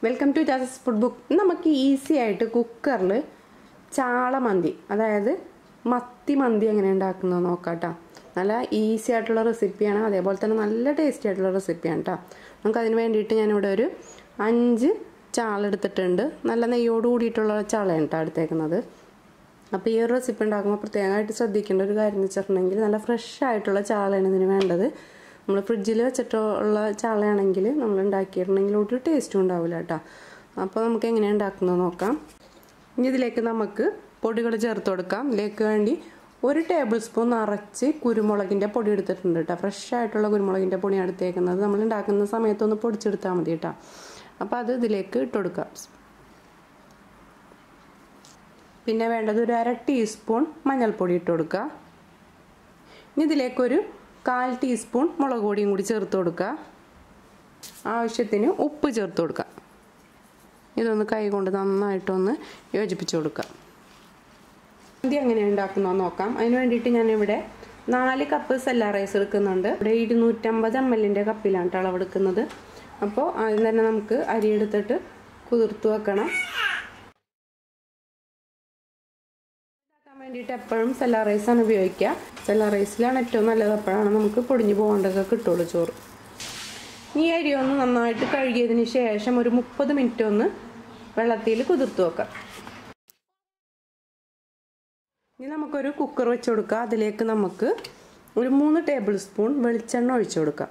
welcome to ജാസസ് food book നമുക്ക് easy ആയിട്ട് കുക്കറിൽ ചാള മന്തി അതായത് മത്തി മന്തി എങ്ങനെ ഉണ്ടാക്കുന്നത് നോക്കാം കേട്ടോ നല്ല ഈസി ആയിട്ടുള്ള റെസിപ്പിയാണ് അതേപോലെ തന്നെ നല്ല ടേസ്റ്റി ആയിട്ടുള്ള റെസിപ്പിയാണ് കേട്ടോ നമുക്ക് അതിന് വേണ്ടിയിട്ട് ഞാനിവിടെ ഒരു അഞ്ച് ചാള എടുത്തിട്ടുണ്ട് നല്ല നെയ്യോട് കൂടിയിട്ടുള്ള ചാളയാണ് കേട്ടോ എടുത്തേക്കുന്നത് അപ്പോൾ ഈ ഒരു റെസിപ്പി ഉണ്ടാക്കുമ്പോൾ പ്രത്യേകമായിട്ട് ശ്രദ്ധിക്കേണ്ട ഒരു കാര്യം എന്ന് വെച്ചിട്ടുണ്ടെങ്കിൽ നല്ല ഫ്രഷ് ആയിട്ടുള്ള ചാളയാണ് ഇതിന് വേണ്ടത് നമ്മൾ ഫ്രിഡ്ജിൽ വെച്ചിട്ടുള്ള ചാളയാണെങ്കിൽ നമ്മൾ ഉണ്ടാക്കിയിട്ടുണ്ടെങ്കിൽ ഒരു ടേസ്റ്റും ഉണ്ടാവില്ല കേട്ടോ അപ്പോൾ നമുക്ക് എങ്ങനെയാണ് ഉണ്ടാക്കുന്നത് നോക്കാം ഇനി ഇതിലേക്ക് നമുക്ക് പൊടികൾ ചേർത്ത് കൊടുക്കാം ഇതിലേക്ക് വേണ്ടി ഒരു ടേബിൾ സ്പൂൺ നിറച്ച് കുരുമുളകിൻ്റെ പൊടി എടുത്തിട്ടുണ്ട് കേട്ടോ ഫ്രഷ് ആയിട്ടുള്ള കുരുമുളകിൻ്റെ പൊടിയാണ് എടുത്തേക്കുന്നത് നമ്മൾ ഉണ്ടാക്കുന്ന സമയത്തൊന്ന് പൊടിച്ചെടുത്താൽ മതി കേട്ടോ അപ്പോൾ അത് ഇതിലേക്ക് ഇട്ട് കൊടുക്കാം പിന്നെ വേണ്ടത് ഒരു അര ടീസ്പൂൺ മഞ്ഞൾപ്പൊടി ഇട്ട് കൊടുക്കുക ഇനി ഇതിലേക്കൊരു കാൽ ടീസ്പൂൺ മുളക് പൊടിയും കൂടി ചേർത്ത് കൊടുക്കുക ആവശ്യത്തിന് ഉപ്പ് ചേർത്ത് കൊടുക്കുക ഇതൊന്ന് കൈ കൊണ്ട് നന്നായിട്ടൊന്ന് യോജിപ്പിച്ച് കൊടുക്കുക മന്തി എങ്ങനെ ഉണ്ടാക്കുന്നത് നോക്കാം അതിന് വേണ്ടിയിട്ട് ഞാനിവിടെ നാല് കപ്പ് സെല്ലാ റൈസ് എടുക്കുന്നുണ്ട് ഇവിടെ ഇരുന്നൂറ്റമ്പത് എം എല്ലിൻ്റെ കപ്പിലാണ് കേട്ടോ അളവെടുക്കുന്നത് അപ്പോൾ ആദ്യം തന്നെ നമുക്ക് അരി എടുത്തിട്ട് കുതിർത്ത് വെക്കണം വേണ്ടിയിട്ട് എപ്പോഴും സെല്ലാ റൈസാണ് ഉപയോഗിക്കുക സെല്ലാ റൈസിലാണ് ഏറ്റവും നല്ലത് അപ്പോഴാണ് നമുക്ക് പൊടിഞ്ഞു പോകേണ്ടതൊക്കെ കിട്ടുള്ളൂ ചോറ് ഈ അരി ഒന്ന് നന്നായിട്ട് കഴുകിയതിന് ശേഷം ഒരു മുപ്പത് മിനിറ്റ് ഒന്ന് വെള്ളത്തിൽ കുതിർത്ത് വെക്കാം ഇനി നമുക്കൊരു കുക്കർ വെച്ച് കൊടുക്കാം അതിലേക്ക് നമുക്ക് ഒരു മൂന്ന് ടേബിൾ സ്പൂൺ വെളിച്ചെണ്ണ ഒഴിച്ചു കൊടുക്കാം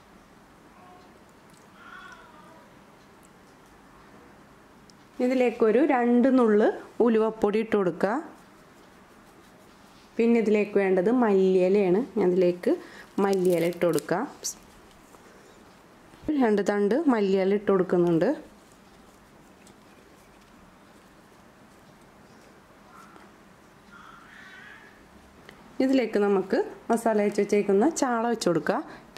ഇതിലേക്കൊരു രണ്ട് നുള്ള് ഉലുവപ്പൊടി ഇട്ട് കൊടുക്കുക പിന്നെ ഇതിലേക്ക് വേണ്ടത് മല്ലിയിലയാണ് ഞാൻ ഇതിലേക്ക് മല്ലിയില ഇട്ട് കൊടുക്കാം രണ്ട് തണ്ട് മല്ലിയില ഇട്ട് കൊടുക്കുന്നുണ്ട് ഇതിലേക്ക് നമുക്ക് മസാല വെച്ച് വെച്ചേക്കുന്ന ചാള വെച്ച് കൊടുക്കുക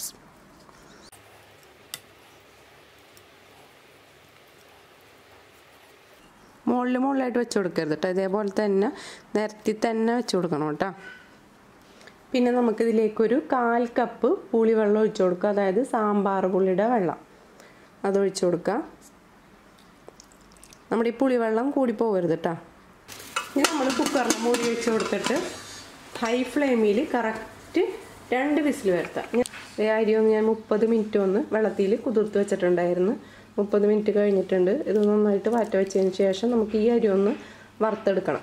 മുകളിൽ മുകളിലായിട്ട് വെച്ച് കൊടുക്കരുത് കേട്ടോ ഇതേപോലെ തന്നെ നിരത്തി തന്നെ വെച്ച് കൊടുക്കണം കേട്ടോ പിന്നെ നമുക്കിതിലേക്കൊരു കാൽ കപ്പ് പുളിവെള്ളം ഒഴിച്ചു കൊടുക്കുക അതായത് സാമ്പാർ പുളിയുടെ വെള്ളം അത് ഒഴിച്ചു കൊടുക്കുക നമ്മുടെ ഈ പുളിവെള്ളം കൂടി പോകരുത് കേട്ടോ ഇനി നമ്മൾ കുക്കറിൽ മൂടി വെച്ച് കൊടുത്തിട്ട് ഹൈ ഫ്ലെയിമിൽ കറക്റ്റ് രണ്ട് വിസിൽ വരുത്താം അരി ഒന്ന് ഞാൻ മുപ്പത് മിനിറ്റ് ഒന്ന് വെള്ളത്തിൽ കുതിർത്ത് വെച്ചിട്ടുണ്ടായിരുന്നു മുപ്പത് മിനിറ്റ് കഴിഞ്ഞിട്ടുണ്ട് ഇത് നന്നായിട്ട് വാറ്റ വെച്ചതിന് ശേഷം നമുക്ക് ഈ അരി ഒന്ന് വറുത്തെടുക്കണം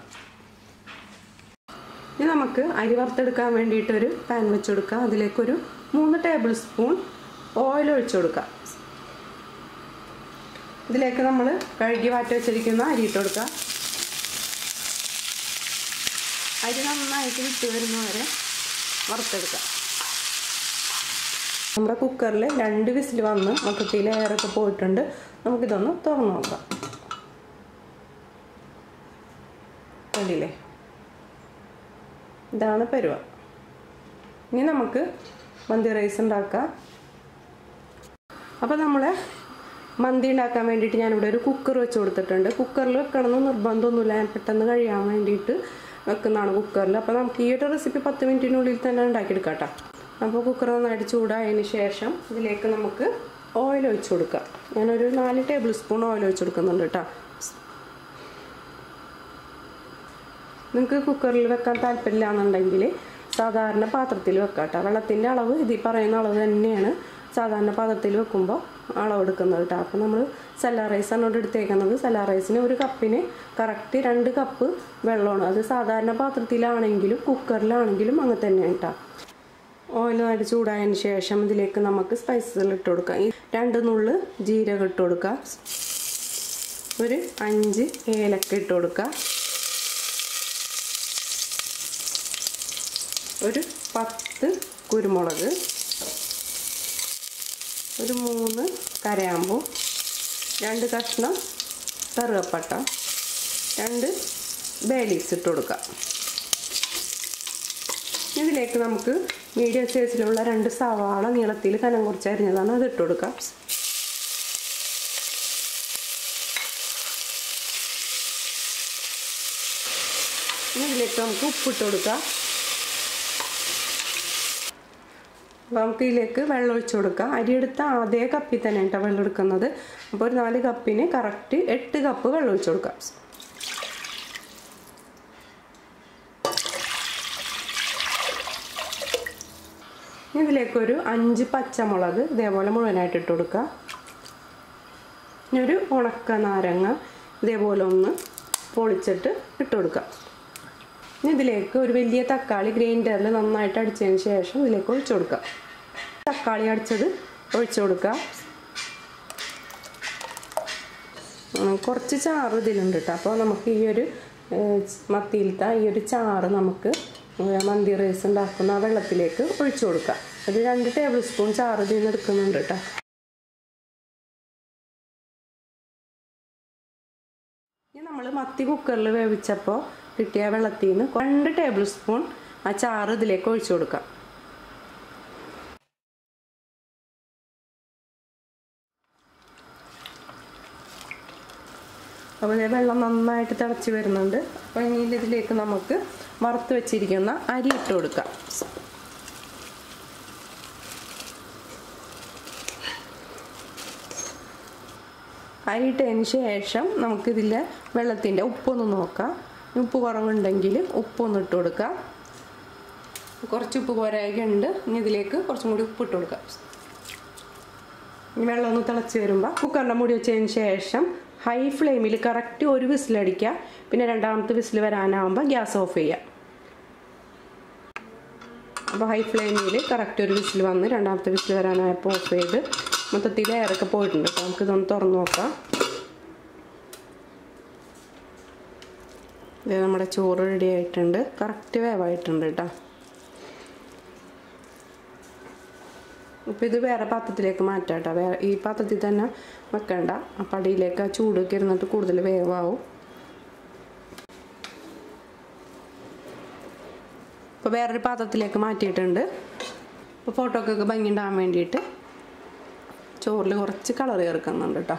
ഇനി നമുക്ക് അരി വറുത്തെടുക്കാൻ വേണ്ടിയിട്ടൊരു പാൻ വെച്ച് കൊടുക്കുക അതിലേക്കൊരു മൂന്ന് ടേബിൾ സ്പൂൺ ഓയിൽ ഒഴിച്ചു കൊടുക്കുക ഇതിലേക്ക് നമ്മൾ കഴുകി വാറ്റ വെച്ചിരിക്കുന്ന അരി ഇട്ട് കൊടുക്കുക അരി നന്നായിട്ട് വിട്ട് വരുന്നവരെ വറുത്തെടുക്കാം നമ്മുടെ കുക്കറിൽ രണ്ട് വിസിൽ വന്ന് മൊത്തത്തിൽ എയറൊക്കെ പോയിട്ടുണ്ട് നമുക്കിതൊന്ന് തുറന്നു നോക്കാം കണ്ടില്ലേ ഇതാണ് പരുവ ഇനി നമുക്ക് മന്തി റൈസ് ഉണ്ടാക്കാം അപ്പോൾ നമ്മൾ മന്തി ഉണ്ടാക്കാൻ വേണ്ടിയിട്ട് ഞാനിവിടെ ഒരു കുക്കർ വെച്ച് കൊടുത്തിട്ടുണ്ട് കുക്കറിൽ വെക്കണമെന്ന് നിർബന്ധമൊന്നുമില്ല ഞാൻ പെട്ടെന്ന് കഴിയാൻ വേണ്ടിയിട്ട് വെക്കുന്നതാണ് കുക്കറിൽ അപ്പോൾ നമുക്ക് ഈ ഒരു റെസിപ്പി പത്ത് മിനിറ്റിനുള്ളിൽ തന്നെ ഉണ്ടാക്കിയെടുക്കാം കേട്ടോ അപ്പോൾ കുക്കർ നന്നായിട്ട് ചൂടായതിന് ശേഷം ഇതിലേക്ക് നമുക്ക് ഓയിൽ ഒഴിച്ചു കൊടുക്കാം ഞാനൊരു നാല് ടേബിൾ സ്പൂൺ ഓയിൽ ഒഴിച്ചു കൊടുക്കുന്നുണ്ട് കേട്ടോ നിങ്ങൾക്ക് കുക്കറിൽ വെക്കാൻ താല്പര്യമില്ല എന്നുണ്ടെങ്കിൽ സാധാരണ പാത്രത്തിൽ വെക്കാം കേട്ടോ വെള്ളത്തിൻ്റെ അളവ് ഇതിൽ പറയുന്ന അളവ് തന്നെയാണ് സാധാരണ പാത്രത്തിൽ വെക്കുമ്പോൾ അളവെടുക്കുന്നത് കേട്ടോ അപ്പോൾ നമ്മൾ സലാ റൈസാണ് ഇവിടെ എടുത്തേക്കുന്നത് സലാ റൈസിന് ഒരു കപ്പിന് കറക്റ്റ് രണ്ട് കപ്പ് വെള്ളമാണ് അത് സാധാരണ പാത്രത്തിലാണെങ്കിലും കുക്കറിലാണെങ്കിലും അങ്ങനെ തന്നെയാണ് കേട്ടോ ഓയിൽ നന്നായിട്ട് ചൂടായതിന് ശേഷം ഇതിലേക്ക് നമുക്ക് സ്പൈസസുകൾ ഇട്ട് കൊടുക്കാം ഈ രണ്ട് നുള്ള് ജീരകം ഇട്ട് കൊടുക്കുക ഒരു അഞ്ച് ഏലക്ക ഇട്ട് കൊടുക്കുക ഒരു പത്ത് കുരുമുളക് ഒരു മൂന്ന് കരയാമ്പൂ രണ്ട് കഷ്ണം കറുകപ്പട്ട രണ്ട് ബേലീസ് ഇട്ട് കൊടുക്കുക ഇതിലേക്ക് നമുക്ക് മീഡിയം സൈസിലുള്ള രണ്ട് സവാള നീളത്തിൽ കനം കുറച്ച് അരിഞ്ഞതാണ് അത് ഇട്ട് കൊടുക്കാം ഇതിലേക്ക് നമുക്ക് ഉപ്പിട്ട് കൊടുക്കാം അപ്പോൾ നമുക്ക് ഇതിലേക്ക് വെള്ളം ഒഴിച്ചു കൊടുക്കാം അരി എടുത്ത അതേ കപ്പിൽ തന്നെ കേട്ടോ വെള്ളം എടുക്കുന്നത് അപ്പോൾ ഒരു നാല് കപ്പിന് കറക്റ്റ് എട്ട് കപ്പ് വെള്ളം ഒഴിച്ചു കൊടുക്കാം ഇതിലേക്കൊരു അഞ്ച് പച്ചമുളക് ഇതേപോലെ മുഴുവനായിട്ട് ഇട്ട് കൊടുക്കുക ഇനി ഒരു ഉണക്ക നാരങ്ങ ഇതേപോലെ ഒന്ന് പൊളിച്ചിട്ട് ഇട്ട് കൊടുക്കുക ഇനി ഇതിലേക്ക് ഒരു വലിയ തക്കാളി ഗ്രൈൻഡറിൽ നന്നായിട്ട് അടിച്ചതിന് ശേഷം ഇതിലേക്ക് ഒഴിച്ചു കൊടുക്കുക തക്കാളി അടിച്ചത് ഒഴിച്ചു കൊടുക്കുക ഉം, കുറച്ച് ചാറ് ഇതിലുണ്ട് കേട്ടോ അപ്പോൾ നമുക്ക് ഈ ഒരു ഏഹ്, മത്തിയിലത്തെ ഈ ഒരു ചാറ് നമുക്ക് ഏഹ്, മന്തി റൈസ് ഉണ്ടാക്കുന്ന ആ വെള്ളത്തിലേക്ക് ഒഴിച്ചു കൊടുക്കുക ഒരു രണ്ട് ടേബിൾ സ്പൂൺ ചാറ് ഇതിൽ നിന്ന് എടുക്കുന്നുണ്ട് കേട്ടോ ഇനി നമ്മൾ മത്തി കുക്കറിൽ വേവിച്ചപ്പോൾ കിട്ടിയ വെള്ളത്തിൽ നിന്ന് രണ്ട് ടേബിൾ സ്പൂൺ ആ ചാറ് ഇതിലേക്ക് ഒഴിച്ചു കൊടുക്കാം അപ്പോൾ ഇതേ വെള്ളം നന്നായിട്ട് തിളച്ച് വരുന്നുണ്ട് അപ്പോൾ ഇനി ഇതിലേക്ക് നമുക്ക് വറുത്ത് വെച്ചിരിക്കുന്ന അരി ഇട്ട് കൊടുക്കാം അരി ഇട്ടതിന് ശേഷം നമുക്കിതിലെ വെള്ളത്തിൻ്റെ ഉപ്പൊന്ന് നോക്കാം ഉപ്പ് കുറവുണ്ടെങ്കിൽ ഉപ്പൊന്ന് ഇട്ട് കൊടുക്കാം കുറച്ച് ഉപ്പ് പോരായുണ്ട് ഇനി ഇതിലേക്ക് കുറച്ചും കൂടി ഉപ്പ് ഇട്ട് കൊടുക്കാം ഇനി വെള്ളം ഒന്ന് തിളച്ച് വരുമ്പോൾ കുക്കറിൻ്റെ മൂടി വെച്ചതിന് ശേഷം ഹൈ ഫ്ലെയിമിൽ കറക്റ്റ് ഒരു വിസിലടിക്കുക പിന്നെ രണ്ടാമത്തെ വിസിൽ വരാനാവുമ്പോൾ ഗ്യാസ് ഓഫ് ചെയ്യുക അപ്പോൾ ഹൈ ഫ്ലെയിമിൽ കറക്റ്റ് ഒരു വിസിൽ വന്ന് രണ്ടാമത്തെ വിസിൽ വരാനായപ്പോൾ ഓഫ് ചെയ്ത് മൊത്തത്തിൽ എയറൊക്കെ പോയിട്ടുണ്ട് അപ്പോൾ നമുക്കിതൊന്ന് തുറന്ന് നോക്കാം ഇത് നമ്മുടെ ചോറ് റെഡി ആയിട്ടുണ്ട് കറക്റ്റ് വേവായിട്ടുണ്ട് കേട്ടോ അപ്പോൾ ഇത് വേറെ പാത്രത്തിലേക്ക് മാറ്റാം കേട്ടോ വേറെ ഈ പാത്രത്തിൽ തന്നെ വെക്കണ്ട അപ്പം അടിയിലേക്ക് ആ ചൂടൊക്കെ ഇരുന്നിട്ട് കൂടുതൽ വേവാവും അപ്പോൾ വേറൊരു പാത്രത്തിലേക്ക് മാറ്റിയിട്ടുണ്ട് അപ്പോൾ ഫോട്ടോക്കൊക്കെ ഭംഗി ഉണ്ടാകാൻ വേണ്ടിയിട്ട് ചോറിൽ കുറച്ച് കളർ ചേർക്കുന്നുണ്ട് കേട്ടോ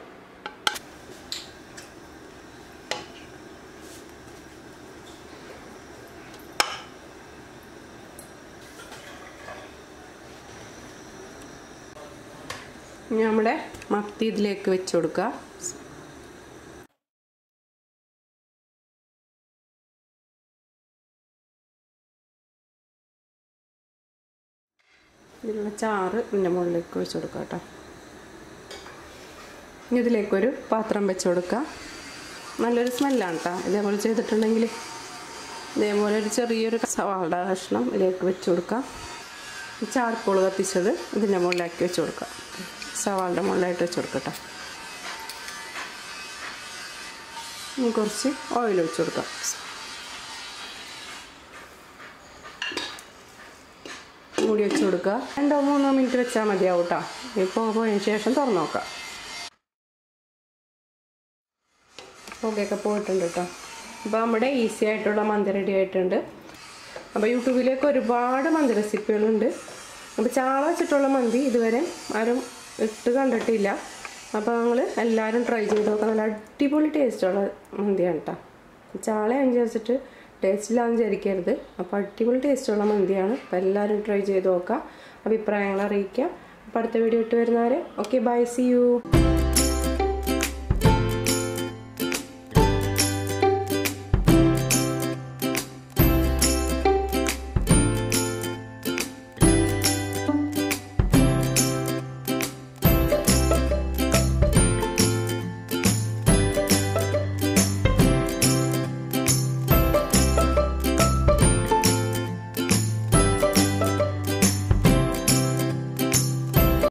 ഇനി നമ്മുടെ മത്തി ഇതിലേക്ക് വെച്ച് കൊടുക്കുക ഇതിലുള്ള ചാറ് ഇതിൻ്റെ മുകളിലേക്ക് ഒഴിച്ച് കൊടുക്കുക കേട്ടോ ഇനി ഇതിലേക്കൊരു പാത്രം വെച്ച് കൊടുക്കുക നല്ലൊരു സ്മെല്ലാണ് കേട്ടോ ഇതേപോലെ ചെയ്തിട്ടുണ്ടെങ്കിൽ ഇതേപോലെ ഒരു ചെറിയൊരു സവാള കഷ്ണം ഇതിലേക്ക് വെച്ച് കൊടുക്കുക ചാർക്കോൾ കത്തിച്ചത് ഇതിൻ്റെ മുകളിലാക്കി വെച്ച് കൊടുക്കുക സവാളിൻ്റെ മുകളിലായിട്ട് വെച്ച് കൊടുക്കട്ടെ ഇനി കുറച്ച് ഓയിൽ ഒഴിച്ച് കൊടുക്കാം മൂടി വെച്ച് കൊടുക്കുക രണ്ടോ മൂന്നോ മിനിറ്റ് വെച്ചാൽ മതിയാവും കേട്ടോ ഇപ്പോൾ പോയതിന് ശേഷം തുറന്ന് നോക്കാം പുകയൊക്കെ പോയിട്ടുണ്ട് കേട്ടോ അപ്പോൾ നമ്മുടെ ഈസി ആയിട്ടുള്ള മന്തി റെഡി ആയിട്ടുണ്ട് അപ്പോൾ യൂട്യൂബിലേക്ക് ഒരുപാട് മന്തി റെസിപ്പികളുണ്ട് അപ്പോൾ ചാള വെച്ചിട്ടുള്ള മന്തി ഇതുവരെ ആരും ഇട്ട് കണ്ടിട്ടില്ല അപ്പോൾ ഞങ്ങൾ എല്ലാവരും ട്രൈ ചെയ്ത് നോക്കാം നല്ല അടിപൊളി ടേസ്റ്റുള്ള മന്തിയാണ് കേട്ടോ ചാള അനുസരിച്ചിട്ട് ടേസ്റ്റില്ലാന്ന് വിചാരിക്കരുത് അപ്പോൾ അടിപൊളി ടേസ്റ്റുള്ള മന്തിയാണ് അപ്പോൾ എല്ലാവരും ട്രൈ ചെയ്ത് നോക്കാം അഭിപ്രായങ്ങൾ അറിയിക്കുക അപ്പോൾ അടുത്ത വീഡിയോ ഇട്ട് വരുന്നവരെ ഓക്കെ ബൈ സി യു